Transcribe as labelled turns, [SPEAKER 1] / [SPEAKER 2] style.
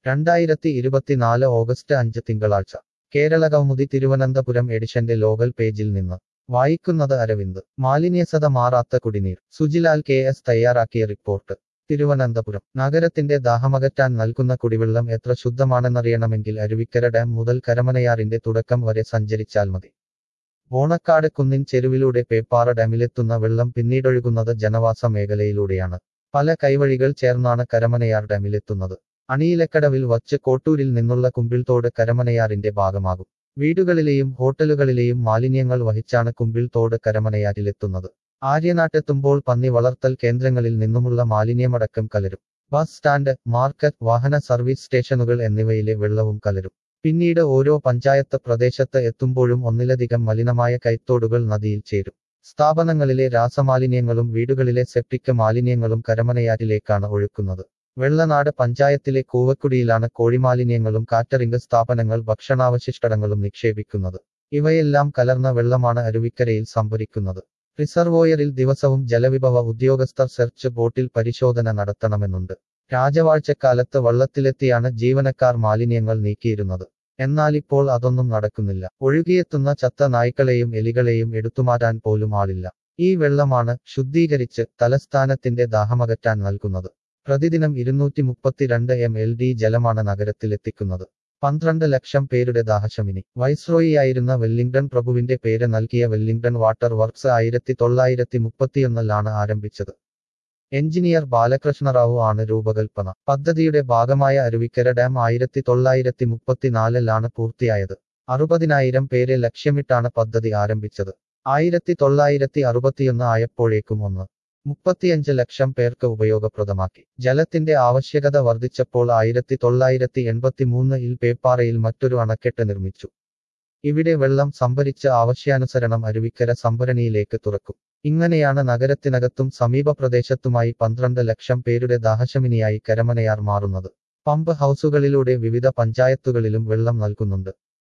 [SPEAKER 1] രണ്ടായിരത്തി ഇരുപത്തിനാല് ഓഗസ്റ്റ് അഞ്ച് തിങ്കളാഴ്ച കേരള കൗമുദി തിരുവനന്തപുരം എഡിഷന്റെ ലോകൽ പേജിൽ നിന്ന് വായിക്കുന്നത് അരവിന്ദ് മാലിന്യസത മാറാത്ത കുടിനീർ സുജിലാൽ കെ എസ് തയ്യാറാക്കിയ റിപ്പോർട്ട് തിരുവനന്തപുരം നഗരത്തിന്റെ ദാഹമകറ്റാൻ നൽകുന്ന കുടിവെള്ളം എത്ര ശുദ്ധമാണെന്നറിയണമെങ്കിൽ അരുവിക്കര ഡാം മുതൽ കരമനയാറിന്റെ തുടക്കം വരെ സഞ്ചരിച്ചാൽ മതി ഓണക്കാട് കുന്നിൻ ചെരുവിലൂടെ പേപ്പാറ ഡാമിലെത്തുന്ന വെള്ളം പിന്നീടൊഴുകുന്നത് ജനവാസ മേഖലയിലൂടെയാണ് പല കൈവഴികൾ ചേർന്നാണ് കരമനയാർ ഡാമിലെത്തുന്നത് അണിയിലക്കടവിൽ വച്ച് കോട്ടൂരിൽ നിന്നുള്ള കുമ്പിൾത്തോട് കരമനയാറിന്റെ ഭാഗമാകും വീടുകളിലെയും ഹോട്ടലുകളിലെയും മാലിന്യങ്ങൾ വഹിച്ചാണ് കുമ്പിൾത്തോട് കരമനയാറ്റിലെത്തുന്നത് ആര്യനാട്ടെത്തുമ്പോൾ പന്നി വളർത്തൽ കേന്ദ്രങ്ങളിൽ നിന്നുമുള്ള മാലിന്യമടക്കം കലരും ബസ് സ്റ്റാൻഡ് മാർക്കറ്റ് വാഹന സർവീസ് സ്റ്റേഷനുകൾ എന്നിവയിലെ വെള്ളവും കലരും പിന്നീട് ഓരോ പഞ്ചായത്ത് പ്രദേശത്ത് എത്തുമ്പോഴും ഒന്നിലധികം മലിനമായ കൈത്തോടുകൾ നദിയിൽ ചേരും സ്ഥാപനങ്ങളിലെ രാസമാലിന്യങ്ങളും വീടുകളിലെ സെപ്റ്റിക് മാലിന്യങ്ങളും കരമനയാറ്റിലേക്കാണ് ഒഴുക്കുന്നത് വെള്ളനാട് പഞ്ചായത്തിലെ കൂവക്കുടിയിലാണ് കോഴിമാലിന്യങ്ങളും കാറ്ററിംഗ് സ്ഥാപനങ്ങൾ ഭക്ഷണാവശിഷ്ടങ്ങളും നിക്ഷേപിക്കുന്നത് ഇവയെല്ലാം കലർന്ന വെള്ളമാണ് അരുവിക്കരയിൽ സംഭരിക്കുന്നത് റിസർവോയറിൽ ദിവസവും ജലവിഭവ ഉദ്യോഗസ്ഥർ സെർച്ച് ബോട്ടിൽ പരിശോധന നടത്തണമെന്നുണ്ട് രാജവാഴ്ചക്കാലത്ത് വള്ളത്തിലെത്തിയാണ് ജീവനക്കാർ മാലിന്യങ്ങൾ നീക്കിയിരുന്നത് എന്നാൽ ഇപ്പോൾ അതൊന്നും നടക്കുന്നില്ല ഒഴുകിയെത്തുന്ന ചത്ത നായ്ക്കളെയും എലികളെയും എടുത്തുമാറ്റാൻ പോലും ആളില്ല ഈ വെള്ളമാണ് ശുദ്ധീകരിച്ച് തലസ്ഥാനത്തിന്റെ ദാഹമകറ്റാൻ നൽകുന്നത് പ്രതിദിനം ഇരുന്നൂറ്റി മുപ്പത്തിരണ്ട് എം എൽ ഡി ജലമാണ് നഗരത്തിലെത്തിക്കുന്നത് പന്ത്രണ്ട് ലക്ഷം പേരുടെ ദാഹശമിനി വൈസ്രോയിയായിരുന്ന വെല്ലിംഗ്ടൺ പ്രഭുവിന്റെ പേര് നൽകിയ വെല്ലിംഗ്ടൺ വാട്ടർ വർക്ക്സ് ആയിരത്തി തൊള്ളായിരത്തി മുപ്പത്തിയൊന്നിലാണ് ആരംഭിച്ചത് എഞ്ചിനീയർ ബാലകൃഷ്ണറാവു ആണ് രൂപകൽപ്പന പദ്ധതിയുടെ ഭാഗമായ അരുവിക്കര ഡാം ആയിരത്തി തൊള്ളായിരത്തി മുപ്പത്തിനാലിലാണ് പൂർത്തിയായത് അറുപതിനായിരം പേരെ ലക്ഷ്യമിട്ടാണ് പദ്ധതി ആരംഭിച്ചത് ആയിരത്തി തൊള്ളായിരത്തി അറുപത്തിയൊന്ന് ആയപ്പോഴേക്കും ഒന്ന് മുപ്പത്തിയഞ്ച് ലക്ഷം പേർക്ക് ഉപയോഗപ്രദമാക്കി ജലത്തിന്റെ ആവശ്യകത വർദ്ധിച്ചപ്പോൾ ആയിരത്തി തൊള്ളായിരത്തി എൺപത്തിമൂന്നിൽ പേപ്പാറയിൽ മറ്റൊരു അണക്കെട്ട് നിർമ്മിച്ചു ഇവിടെ വെള്ളം സംഭരിച്ച് ആവശ്യാനുസരണം അരുവിക്കര സംഭരണിയിലേക്ക് തുറക്കും ഇങ്ങനെയാണ് നഗരത്തിനകത്തും സമീപ പ്രദേശത്തുമായി പന്ത്രണ്ട് ലക്ഷം പേരുടെ ദാഹശമിനിയായി കരമനയാർ മാറുന്നത് പമ്പ് ഹൗസുകളിലൂടെ വിവിധ പഞ്ചായത്തുകളിലും വെള്ളം നൽകുന്നുണ്ട്